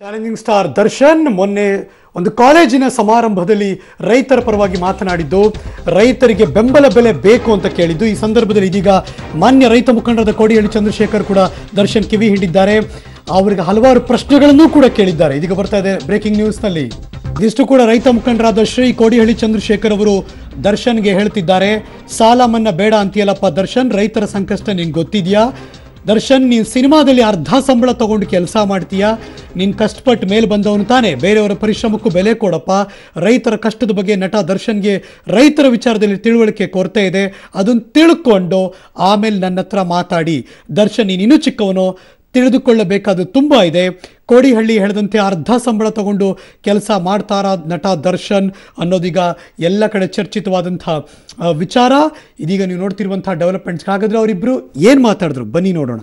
Challenging star Darshan ಮೊನ್ನೆ ಒಂದು ಕಾಲೇಜಿನ ಸಮಾರಂಭದಲ್ಲಿ ರೈತರ ಪರವಾಗಿ ಮಾತನಾಡಿದ್ದು ರೈತರಿಗೆ ಬೆಂಬಲ ಬೆಲೆ ಬೇಕು ಅಂತ ಕೇಳಿದ್ದು ಈ ಸಂದರ್ಭದಲ್ಲಿ ಇದೀಗ ಮಾನ್ಯ ರೈತ ಮುಖಂಡರಾದ ಕೋಡಿಹಳ್ಳಿ ಚಂದ್ರಶೇಖರ್ ಕೂಡ ದರ್ಶನ್ ಕಿವಿ ಹಿಂಡಿದ್ದಾರೆ ಅವರಿಗೆ ಹಲವಾರು ಪ್ರಶ್ನೆಗಳನ್ನೂ ಕೂಡ ಕೇಳಿದ್ದಾರೆ ಇದೀಗ ಬರ್ತಾ ಇದೆ ಬ್ರೇಕಿಂಗ್ ನ್ಯೂಸ್ನಲ್ಲಿ ಇದಿಷ್ಟು ಕೂಡ ರೈತ ಮುಖಂಡರಾದ ಶ್ರೀ ಕೋಡಿಹಳ್ಳಿ ಚಂದ್ರಶೇಖರ್ ಅವರು ದರ್ಶನ್ಗೆ ಹೇಳ್ತಿದ್ದಾರೆ ಸಾಲ ಮನ್ನಾ ಬೇಡ ಅಂತೀಯಲ್ಲಪ್ಪ ದರ್ಶನ್ ರೈತರ ಸಂಕಷ್ಟ ನಿನ್ಗೆ ಗೊತ್ತಿದ್ಯಾ ದರ್ಶನ್ ನೀನು ಸಿನಿಮಾದಲ್ಲಿ ಅರ್ಧ ಸಂಬಳ ತಗೊಂಡು ಕೆಲಸ ಮಾಡ್ತೀಯಾ ನೀನು ಕಷ್ಟಪಟ್ಟು ಮೇಲೆ ಬಂದವನು ತಾನೇ ಬೇರೆಯವರ ಪರಿಶ್ರಮಕ್ಕೂ ಬೆಲೆ ಕೊಡಪ್ಪ ರೈತರ ಕಷ್ಟದ ಬಗ್ಗೆ ನಟ ದರ್ಶನ್ಗೆ ರೈತರ ವಿಚಾರದಲ್ಲಿ ತಿಳುವಳಿಕೆ ಕೊರತೆ ಇದೆ ಅದನ್ನು ತಿಳ್ಕೊಂಡು ಆಮೇಲೆ ನನ್ನ ಹತ್ರ ಮಾತಾಡಿ ದರ್ಶನ್ ನೀನು ಇನ್ನೂ ಚಿಕ್ಕವನು ತಿಳಿದುಕೊಳ್ಳಬೇಕಾದ ತುಂಬ ಇದೆ ಕೋಡಿಹಳ್ಳಿ ಹೇಳಿದಂತೆ ಅರ್ಧ ಸಂಬಳ ತಗೊಂಡು ಕೆಲಸ ಮಾಡ್ತಾರ ನಟ ದರ್ಶನ್ ಅನ್ನೋದೀಗ ಎಲ್ಲ ಕಡೆ ಚರ್ಚಿತವಾದಂಥ ಆ, ವಿಚಾರ ಇದೀಗ ನೀವು ನೋಡ್ತಿರುವಂಥ ಡೆವಲಪ್ಮೆಂಟ್ಸ್ ಹಾಗಾದ್ರೆ ಅವರಿಬ್ಬರು ಏನು ಮಾತಾಡಿದ್ರು ಬನ್ನಿ ನೋಡೋಣ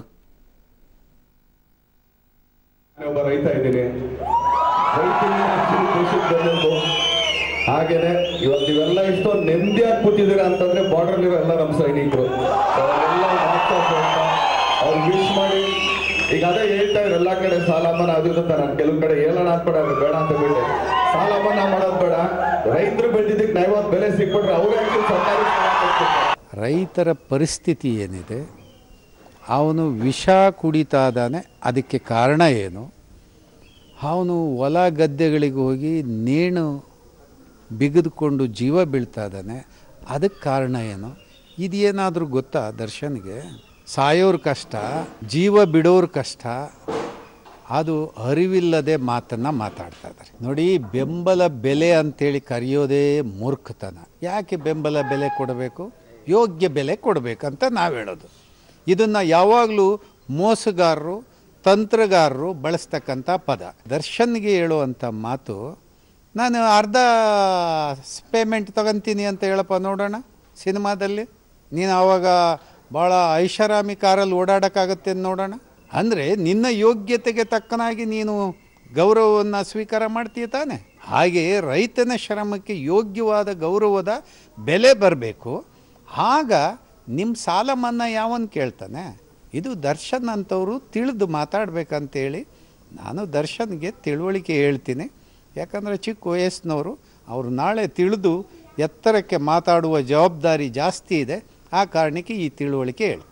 ಒಬ್ಬ ರೈತ ಇದ್ದೀನಿ ರೈತನಿಂದ actually ದೇಶಕ್ಕೆ ಬಂದದ್ದು ಹಾಗೇನೆ ಇವತ್ತು ನೀವೆಲ್ಲ ಇಷ್ಟೊಂದು ನೆಮ್ಮದಿಯಾಗಿ ಕೂತಿದ್ದೀರಾ ಅಂತಂದ್ರೆ ಬಾರ್ಡರ್ ಇರೋ ಎಲ್ಲ ನಮ್ಮ ಸೈನಿಕರು ಅವರೆಲ್ಲ ಅವ್ರು ವಿಶ್ ಮಾಡಿ ಈಗ ಅದೇ ಹೇಳ್ತಾ ಇದ್ರು ಎಲ್ಲ ಕಡೆ ಸಾಲ ಮನ್ನಾ ಅದು ಇದು ಅಂತ ನಾನು ಕೆಲವು ಕಡೆ ಹೇಳೋಣ ಅನ್ಬೇಡ ಅದು ಬೇಡ ಅಂತ ಬಿಟ್ಟೆ ಸಾಲ ಮನ್ನಾ ಮಾಡೋದು ಬೇಡ ರೈತರು ಬೆಳೆದಿದ್ದಕ್ಕೆ ನೈವತ್ತು ಬೆಲೆ ಸಿಕ್ಬಿಟ್ರೆ ಅವರೇ actually ಸರ್ಕಾರಿ ಸಾಲ ಕೊಡ್ತಿರ್ತಾರೆ. ರೈತರ ಪರಿಸ್ಥಿತಿ ಏನಿದೆ ಅವನು ವಿಷ ಕುಡಿತಾ ಇದ್ದಾನೆ ಅದಕ್ಕೆ ಕಾರಣ ಏನು ಅವನು ಹೊಲ ಗದ್ದೆಗಳಿಗೆ ಹೋಗಿ ನೇಣು ಬಿಗಿದುಕೊಂಡು ಜೀವ ಬೀಳ್ತಾ ಇದ್ದಾನೆ ಅದಕ್ಕೆ ಕಾರಣ ಏನು ಇದೇನಾದರೂ ಗೊತ್ತಾ ದರ್ಶನ್ಗೆ ಸಾಯೋರ ಕಷ್ಟ ಜೀವ ಬಿಡೋರ ಕಷ್ಟ ಅದು ಅರಿವಿಲ್ಲದೆ ಮಾತನ್ನು ಮಾತಾಡ್ತಾ ಇದ್ದಾರೆ ನೋಡಿ ಬೆಂಬಲ ಬೆಲೆ ಅಂತೇಳಿ ಕರೆಯೋದೇ ಮೂರ್ಖತನ ಯಾಕೆ ಬೆಂಬಲ ಬೆಲೆ ಕೊಡಬೇಕು ಯೋಗ್ಯ ಬೆಲೆ ಕೊಡಬೇಕಂತ ನಾವು ಹೇಳೋದು ಇದನ್ನು ಯಾವಾಗಲೂ ಮೋಸಗಾರರು ತಂತ್ರಗಾರರು ಬಳಸ್ತಕ್ಕಂಥ ಪದ ದರ್ಶನ್ಗೆ ಹೇಳುವಂಥ ಮಾತು ನಾನು ಅರ್ಧ ಪೇಮೆಂಟ್ ತಗೊಂತೀನಿ ಅಂತ ಹೇಳಪ್ಪ ನೋಡೋಣ ಸಿನಿಮಾದಲ್ಲಿ ನೀನು ಆವಾಗ ಭಾಳ ಐಷಾರಾಮಿ ಕಾರಲ್ಲಿ ಓಡಾಡೋಕ್ಕಾಗತ್ತೆ ಅಂತ ನೋಡೋಣ ಅಂದರೆ ನಿನ್ನ ಯೋಗ್ಯತೆಗೆ ತಕ್ಕನಾಗಿ ನೀನು ಗೌರವವನ್ನು ಸ್ವೀಕಾರ ಮಾಡ್ತೀಯ ತಾನೆ ಹಾಗೆ ರೈತನ ಶ್ರಮಕ್ಕೆ ಯೋಗ್ಯವಾದ ಗೌರವದ ಬೆಲೆ ಬರಬೇಕು ಆಗ ನಿಮ್ಮ ಸಾಲ ಮನ್ನಾ ಯಾವನ್ ಕೇಳ್ತಾನೆ ಇದು ದರ್ಶನ್ ಅಂಥವರು ತಿಳಿದು ಮಾತಾಡಬೇಕಂತೇಳಿ ನಾನು ದರ್ಶನ್ಗೆ ತಿಳುವಳಿಕೆ ಹೇಳ್ತೀನಿ ಯಾಕಂದರೆ ಚಿಕ್ಕ ವಯಸ್ಸಿನವರು ಅವರು ನಾಳೆ ತಿಳಿದು ಎತ್ತರಕ್ಕೆ ಮಾತಾಡುವ ಜವಾಬ್ದಾರಿ ಜಾಸ್ತಿ ಇದೆ ಆ ಕಾರಣಕ್ಕೆ ಈ ತಿಳುವಳಿಕೆ ಹೇಳ್ತೀನಿ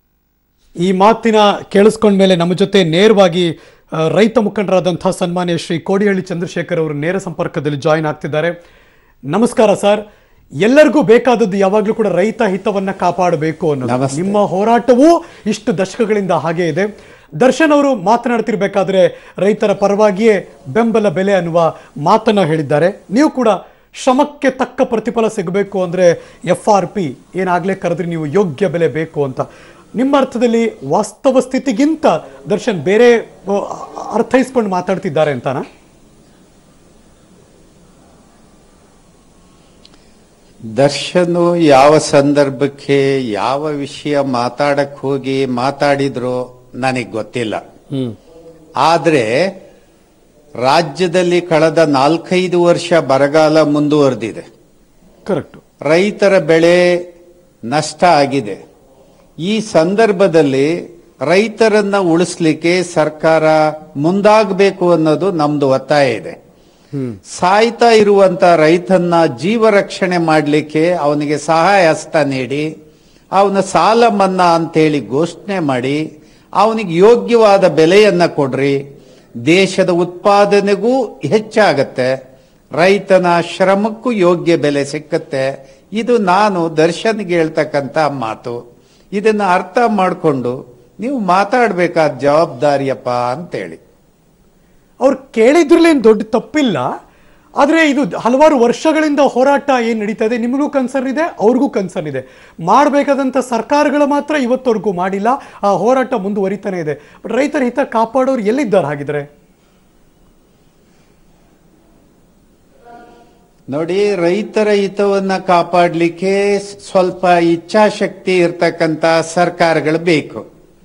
ಈ ಮಾತಿನ ಕೇಳಿಸ್ಕೊಂಡ್ಮೇಲೆ ನಮ್ಮ ಜೊತೆ ನೇರವಾಗಿ ಆ, ರೈತ ಮುಖಂಡರಾದಂಥ ಸನ್ಮಾನ್ಯ ಶ್ರೀ ಕೋಡಿಹಳ್ಳಿ ಚಂದ್ರಶೇಖರ್ ಅವರು ನೇರ ಸಂಪರ್ಕದಲ್ಲಿ ಜಾಯಿನ್ ಆಗ್ತಿದ್ದಾರೆ ನಮಸ್ಕಾರ ಸರ್ ಎಲ್ಲರಿಗೂ ಬೇಕಾದದ್ದು ಯಾವಾಗಲೂ ಕೂಡ ರೈತ ಹಿತವನ್ನ ಕಾಪಾಡಬೇಕು ಅನ್ನೋದು ನಮಸ್ತೆ. ನಿಮ್ಮ ಹೋರಾಟವೂ ಇಷ್ಟು ದಶಕಗಳಿಂದ ಹಾಗೆ ಇದೆ ದರ್ಶನ್ ಅವರು ಮಾತನಾಡ್ತಿರ್ಬೇಕಾದ್ರೆ ರೈತರ ಪರವಾಗಿಯೇ ಬೆಂಬಲ ಬೆಲೆ ಅನ್ನುವ ಮಾತನ್ನ ಹೇಳಿದ್ದಾರೆ ನೀವು ಕೂಡ ಶ್ರಮಕ್ಕೆ ತಕ್ಕ ಪ್ರತಿಫಲ ಸಿಗಬೇಕು ಅಂದ್ರೆ ಎಫ್ ಆರ್ ಪಿ ಏನಾಗಲೇ ಕರೆದ್ರೆ ನೀವು ಯೋಗ್ಯ ಬೆಲೆ ಬೇಕು ಅಂತ ನಿಮ್ಮ ಅರ್ಥದಲ್ಲಿ ವಾಸ್ತವ ಸ್ಥಿತಿಗಿಂತ ದರ್ಶನ್ ಬೇರೆ ಆ, ಅರ್ಥೈಸ್ಕೊಂಡು ಮಾತಾಡ್ತಿದ್ದಾರೆ ಅಂತಾನ ದರ್ಶನು ಯಾವ ಸಂದರ್ಭಕ್ಕೆ ಯಾವ ವಿಷಯ ಮಾತಾಡಕ್ ಹೋಗಿ ಮಾತಾಡಿದ್ರೋ ನನಗೆ ಗೊತ್ತಿಲ್ಲ ಆದ್ರೆ ರಾಜ್ಯದಲ್ಲಿ ಕಳೆದ ನಾಲ್ಕೈದು ವರ್ಷ ಬರಗಾಲ ಮುಂದುವರೆದಿದೆ ಕರೆಕ್ಟ್ ರೈತರ ಬೆಳೆ ನಷ್ಟ ಆಗಿದೆ ಈ ಸಂದರ್ಭದಲ್ಲಿ ರೈತರನ್ನ ಉಳಿಸ್ಲಿಕ್ಕೆ ಸರ್ಕಾರ ಮುಂದಾಗಬೇಕು ಅನ್ನೋದು ನಮ್ದು ಒತ್ತಾಯ ಇದೆ ಸಾಯ್ತಾ ಇರುವಂತ ರೈತನ್ನ ಜೀವ ರಕ್ಷಣೆ ಮಾಡಲಿಕ್ಕೆ ಅವನಿಗೆ ಸಹಾಯ ಹಸ್ತ ನೀಡಿ ಅವನ ಸಾಲ ಮನ್ನಾ ಅಂತೇಳಿ ಘೋಷಣೆ ಮಾಡಿ ಅವನಿಗೆ ಯೋಗ್ಯವಾದ ಬೆಲೆಯನ್ನ ಕೊಡ್ರಿ ದೇಶದ ಉತ್ಪಾದನೆಗೂ ಹೆಚ್ಚಾಗತ್ತೆ ರೈತನ ಶ್ರಮಕ್ಕೂ ಯೋಗ್ಯ ಬೆಲೆ ಸಿಕ್ಕತ್ತೆ ಇದು ನಾನು ದರ್ಶನ್ಗೆ ಹೇಳ್ತಕ್ಕಂಥ ಮಾತು ಇದನ್ನ ಅರ್ಥ ಮಾಡಿಕೊಂಡು ನೀವು ಮಾತಾಡಬೇಕಾದ ಜವಾಬ್ದಾರಿಯಪ್ಪ ಅಂತೇಳಿ ಅವ್ರು ಕೇಳಿದ್ರಲ್ಲಿ ಏನು ದೊಡ್ಡ ತಪ್ಪಿಲ್ಲ ಆದರೆ ಇದು ಹಲವಾರು ವರ್ಷಗಳಿಂದ ಹೋರಾಟ ಏನು ನಡೀತಾ ಇದೆ ನಿಮಗೂ ಕನ್ಸರ್ನ್ ಇದೆ ಅವ್ರಿಗೂ ಕನ್ಸರ್ನ್ ಇದೆ ಮಾಡಬೇಕಾದಂಥ ಸರ್ಕಾರಗಳು ಮಾತ್ರ ಇವತ್ತವರೆಗೂ ಮಾಡಿಲ್ಲ ಆ ಹೋರಾಟ ಮುಂದುವರಿತಾನೆ ಇದೆ ಬಟ್ ರೈತರ ಹಿತ ಕಾಪಾಡೋರು ಎಲ್ಲಿದ್ದಾರೆ ಹಾಗಿದ್ರೆ ನೋಡಿ ರೈತರ ಹಿತವನ್ನ ಕಾಪಾಡಲಿಕ್ಕೆ ಸ್ವಲ್ಪ ಇಚ್ಛಾಶಕ್ತಿ ಇರ್ತಕ್ಕಂಥ ಸರ್ಕಾರಗಳು ಬೇಕು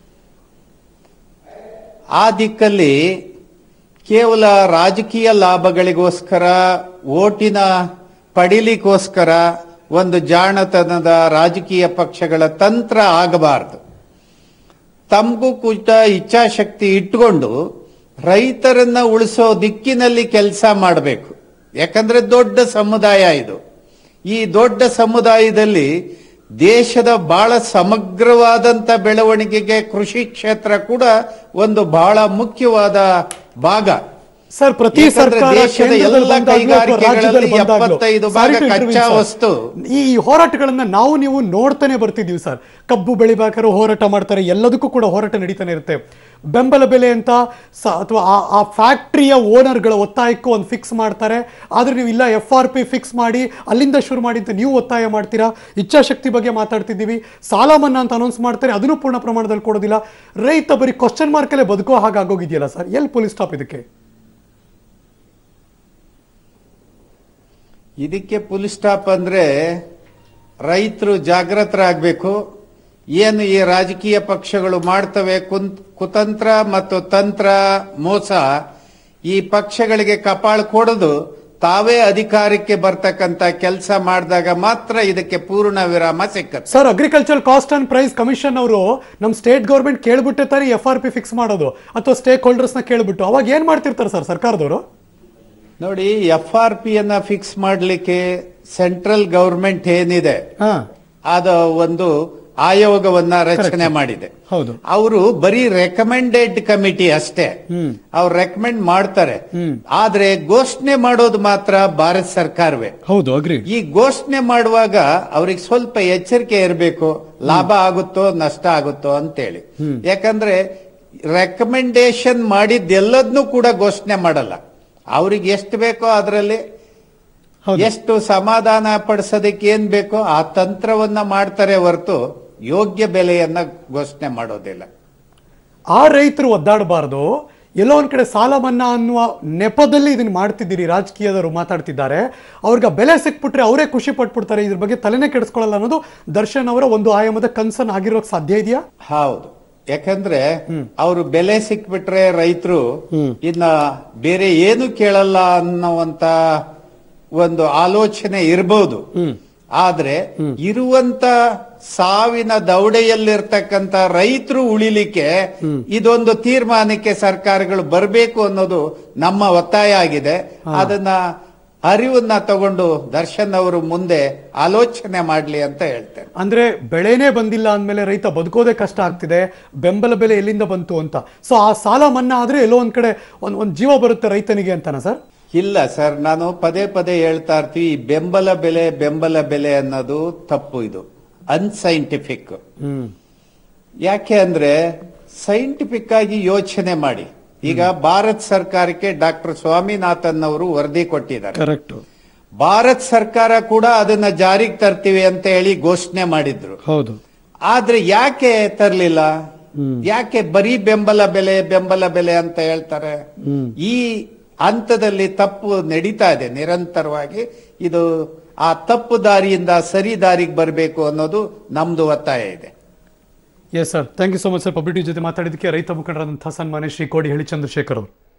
ಆ ದಿಕ್ಕಲ್ಲಿ ಕೇವಲ ರಾಜಕೀಯ ಲಾಭಗಳಿಗೋಸ್ಕರ ಓಟಿನ ಪಡಿಲಿಕ್ಕೋಸ್ಕರ ಒಂದು ಜಾಣತನದ ರಾಜಕೀಯ ಪಕ್ಷಗಳ ತಂತ್ರ ಆಗಬಾರದು ತಮಗೂ ಕೂಡ ಇಚ್ಛಾಶಕ್ತಿ ಇಟ್ಕೊಂಡು ರೈತರನ್ನ ಉಳಿಸೋ ದಿಕ್ಕಿನಲ್ಲಿ ಕೆಲಸ ಮಾಡಬೇಕು ಯಾಕಂದ್ರೆ ದೊಡ್ಡ ಸಮುದಾಯ ಇದು ಈ ದೊಡ್ಡ ಸಮುದಾಯದಲ್ಲಿ ದೇಶದ ಬಹಳ ಸಮಗ್ರವಾದಂತ ಬೆಳವಣಿಗೆಗೆ ಕೃಷಿ ಕ್ಷೇತ್ರ ಕೂಡ ಒಂದು ಬಹಳ ಮುಖ್ಯವಾದ ಭಾಗ ಸರ್ ಪ್ರತಿ ಯಾಕಂದ್ರೆ ಸರ್ಕಾರ ದೇಶದ ಕೇಂದ್ರದಲ್ಲಿ ಎಲ್ಲ ಬಂದಾಗ್ಲೂ ಅಥವಾ ರಾಜ್ಯದಲ್ಲಿ ಕೈಗಾರಿಕೆಗಳಲ್ಲಿ ಬಂದಾಗ್ಲೂ, ಎಪ್ಪತ್ತೈದು sorry ಭಾಗ to intervene, ಕಚ್ಚಾ sir. ವಸ್ತು. ಈ ಹೋರಾಟಗಳನ್ನ ನಾವು ನೀವು ನೋಡ್ತಾನೆ ಬರ್ತಿದೀವಿ ಸರ್ ಕಬ್ಬು ಬೆಳಿಬೇಕಾದ್ರೆ ಹೋರಾಟ ಮಾಡ್ತಾರೆ ಎಲ್ಲದಕ್ಕೂ ಕೂಡ ಹೋರಾಟ ನಡೀತಾನೆ ಇರುತ್ತೆ ಬೆಂಬಲ ಬೆಲೆ ಅಂತ ಸ- ಅಥವಾ ಆ- ಆ ಫ್ಯಾಕ್ಟ್ರಿಯ ಓನರ್ಗಳ ಒತ್ತಾಯಕ್ಕೂ ಒಂದು ಫಿಕ್ಸ್ ಮಾಡ್ತಾರೆ ಆದ್ರೆ ನೀವು ಇಲ್ಲ ಎಫ್ ಆರ್ ಪಿ ಫಿಕ್ಸ್ ಮಾಡಿ ಅಲ್ಲಿಂದ ಶುರು ಮಾಡಿ ಅಂತ ನೀವು ಒತ್ತಾಯ ಮಾಡ್ತೀರಾ ಇಚ್ಛಾಶಕ್ತಿ ಬಗ್ಗೆ ಮಾತಾಡ್ತಿದ್ದೀವಿ ಸಾಲ ಮನ್ನಾ ಅಂತ ಅನೌನ್ಸ್ ಮಾಡ್ತಾರೆ ಅದನ್ನು ಪೂರ್ಣ ಪ್ರಮಾಣದಲ್ಲಿ ಕೊಡೋದಿಲ್ಲ ರೈತ ಬರೀ ಕ್ವಶನ್ ಮಾರ್ಕಲ್ಲೇ ಬದುಕೋ ಹಾಗಾಗೋಗಿದೆಯಲ್ಲ ಸರ್ ಎಲ್ಲಿ ಪೊಲೀಸ್ ಸ್ಟಾಪ್ ಇದಕ್ಕೆ ಇದಕ್ಕೆ ಫುಲ್ ಸ್ಟಾಪ್ ಅಂದ್ರೆ ರೈತರು ಜಾಗೃತರಾಗಬೇಕು ಏನು ಈ ರಾಜಕೀಯ ಪಕ್ಷಗಳು ಮಾಡ್ತವೆ ಕುಂತ್ ಕುತಂತ್ರ ಮತ್ತು ತಂತ್ರ ಮೋಸ ಈ ಪಕ್ಷಗಳಿಗೆ ಕಪಾಳ ಕೊಡೋದು ತಾವೇ ಅಧಿಕಾರಕ್ಕೆ ಬರ್ತಕ್ಕಂತ ಕೆಲಸ ಮಾಡಿದಾಗ ಮಾತ್ರ ಇದಕ್ಕೆ ಪೂರ್ಣ ವಿರಾಮ ಸಿಕ್ಕತ್ತೆ sir agriculture cost and price commission ಅವರು ನಮ್ಮ ಸ್ಟೇಟ್ ಗೌರ್ಮೆಂಟ್ ಕೇಳ್ಬಿಟ್ಟೆ ತಾನೇ ಎಫ್ ಆರ್ ಪಿ ಫಿಕ್ಸ್ ಮಾಡೋದು ಅಥವಾ ಸ್ಟೇಕ್ ಹೋಲ್ಡರ್ಸ್ನ ಕೇಳ್ಬಿಟ್ಟು ಅವಾಗ ಏನ್ ಮಾಡ್ತಿರ್ತಾರೆ ಸರ್ ಸರ್ಕಾರದವರು ನೋಡಿ ಎಫ್ ಆರ್ ಪಿ ಅನ್ನ ಫಿಕ್ಸ್ ಮಾಡಲಿಕ್ಕೆ ಸೆಂಟ್ರಲ್ ಗವರ್ಮೆಂಟ್ ಏನಿದೆ ಹಾ ಅದ ಒಂದು ಆಯೋಗವನ್ನ ರಚನೆ ಮಾಡಿದೆ ಹೌದು ಅವರು ಬರೀ ರೆಕಮೆಂಡೆಡ್ ಕಮಿಟಿ ಅಷ್ಟೇ ಅವ್ರು ರೆಕಮೆಂಡ್ ಮಾಡ್ತಾರೆ ಆದ್ರೆ ಘೋಷಣೆ ಮಾಡೋದು ಮಾತ್ರ ಭಾರತ ಸರ್ಕಾರವೇ ಹೌದು ಅಗ್ರಿ ಈ ಘೋಷಣೆ ಮಾಡುವಾಗ ಅವ್ರಿಗೆ ಸ್ವಲ್ಪ ಎಚ್ಚರಿಕೆ ಇರಬೇಕು ಲಾಭ ಆಗುತ್ತೋ ನಷ್ಟ ಆಗುತ್ತೋ ಅಂತೇಳಿ ಯಾಕಂದ್ರೆ ರೆಕಮೆಂಡೇಶನ್ ಮಾಡಿದ್ದೆಲ್ಲದನ್ನೂ ಕೂಡ ಘೋಷಣೆ ಮಾಡಲ್ಲ ಅವ್ರಿಗೆ ಎಷ್ಟು ಬೇಕೋ ಅದರಲ್ಲಿ ಹೌದು ಎಷ್ಟು ಸಮಾಧಾನ ಪಡಿಸೋದಕ್ಕೆ ಏನ್ ಬೇಕೋ ಆ ತಂತ್ರವನ್ನ ಮಾಡ್ತಾರೆ ಹೊರತು ಯೋಗ್ಯ ಬೆಲೆಯನ್ನ ಘೋಷಣೆ ಮಾಡೋದಿಲ್ಲ ಆ ರೈತರು ಒದ್ದಾಡಬಾರ್ದು ಎಲ್ಲೋ ಒಂದ್ ಕಡೆ ಸಾಲ ಮನ್ನಾ ಅನ್ನುವ ನೆಪದಲ್ಲಿ ಇದನ್ನ ಮಾಡ್ತಿದ್ದೀರಿ ರಾಜಕೀಯದವರು ಮಾತಾಡ್ತಿದ್ದಾರೆ ಅವ್ರಿಗೆ ಆ ಬೆಲೆ ಸಿಕ್ಬಿಟ್ರೆ ಅವರೇ ಖುಷಿ ಪಟ್ಬಿಡ್ತಾರೆ ಇದ್ರ ಬಗ್ಗೆ ತಲೆನೇ ಕೆಡಿಸ್ಕೊಳ್ಳಲ್ಲ ಅನ್ನೋದು ದರ್ಶನ್ ಅವರ ಒಂದು ಆಯಾಮದ ಕನ್ಸರ್ನ್ ಆಗಿರೋಕ್ ಸಾಧ್ಯ ಇದೆಯಾ ಹೌದು ಯಾಕಂದ್ರೆ ಅವರು ಬೆಲೆ ಸಿಕ್ಬಿಟ್ರೆ ರೈತರು ಇನ್ನ ಬೇರೆ ಏನು ಕೇಳಲ್ಲ ಅನ್ನುವಂತ ಒಂದು ಆಲೋಚನೆ ಇರಬಹುದು ಆದ್ರೆ ಇರುವಂತ ಸಾವಿನ ದೌಡೆಯಲ್ಲಿರ್ತಕ್ಕಂತ ರೈತರು ಉಳಿಲಿಕ್ಕೆ ಇದೊಂದು ತೀರ್ಮಾನಕ್ಕೆ ಸರ್ಕಾರಗಳು ಬರಬೇಕು ಅನ್ನೋದು ನಮ್ಮ ಒತ್ತಾಯ ಆಗಿದೆ ಅದನ್ನ ಅರಿವನ್ನ ತಗೊಂಡು ದರ್ಶನ್ ಅವರು ಮುಂದೆ ಆಲೋಚನೆ ಮಾಡ್ಲಿ ಅಂತ ಹೇಳ್ತೇನೆ ಅಂದ್ರೆ ಬೆಳೆನೇ ಬಂದಿಲ್ಲ ಅಂದ್ಮೇಲೆ ರೈತ ಬದುಕೋದೇ ಕಷ್ಟ ಆಗ್ತಿದೆ ಬೆಂಬಲ ಬೆಲೆ ಎಲ್ಲಿಂದ ಬಂತು ಅಂತ ಸೊ ಆ ಸಾಲ ಮನ್ನಾ ಆದ್ರೆ ಎಲ್ಲೋ ಒಂದ್ ಕಡೆ ಒಂದ್ ಒಂದ್ ಜೀವ ಬರುತ್ತೆ ರೈತನಿಗೆ ಅಂತಾನ ಸರ್ ಇಲ್ಲ ಸರ್ ನಾನು ಪದೇ ಪದೇ ಹೇಳ್ತಾ ಇರ್ತೀವಿ ಈ ಬೆಂಬಲ ಬೆಲೆ ಬೆಂಬಲ ಬೆಲೆ ಅನ್ನೋದು ತಪ್ಪು ಇದು ಅನ್ಸೈಂಟಿಫಿಕ್ ಯಾಕೆ ಅಂದ್ರೆ ಸೈಂಟಿಫಿಕ್ ಆಗಿ ಯೋಚನೆ ಮಾಡಿ ಈಗ ಭಾರತ ಸರ್ಕಾರಕ್ಕೆ ಡಾಕ್ಟರ್ ಸ್ವಾಮಿನಾಥನ್ ಅವರು ವರದಿ ಕೊಟ್ಟಿದ್ದಾರೆ ಕರೆಕ್ಟ್ ಭಾರತ ಸರ್ಕಾರ ಕೂಡ ಅದನ್ನ ಜಾರಿಗೆ ತರ್ತೀವಿ ಅಂತ ಹೇಳಿ ಘೋಷಣೆ ಮಾಡಿದ್ರು ಹೌದು ಆದ್ರೆ ಯಾಕೆ ತರ್ಲಿಲ್ಲ ಯಾಕೆ ಬರೀ ಬೆಂಬಲ ಬೆಲೆ ಬೆಂಬಲ ಬೆಲೆ ಅಂತ ಹೇಳ್ತಾರೆ ಈ ಹಂತದಲ್ಲಿ ತಪ್ಪು ನಡೀತಾ ಇದೆ ನಿರಂತರವಾಗಿ ಇದು ಆ ತಪ್ಪು ದಾರಿಯಿಂದ ಸರಿ ದಾರಿಗೆ ಬರಬೇಕು ಅನ್ನೋದು ನಮ್ದು ಒತ್ತಾಯ ಇದೆ yes sir thank you so much sir ಪಬ್ಲಿಟಿ ಜೊತೆ ಮಾತಾಡಿದ್ದಕ್ಕೆ ರೈತ ಮುಖಂಡರಾದಂತಹ ಸನ್ಮಾನ್ಯ ಶ್ರೀ ಕೋಡಿ ಹೇಳಿ ಚಂದ್ರಶೇಖರ್ ಅವರು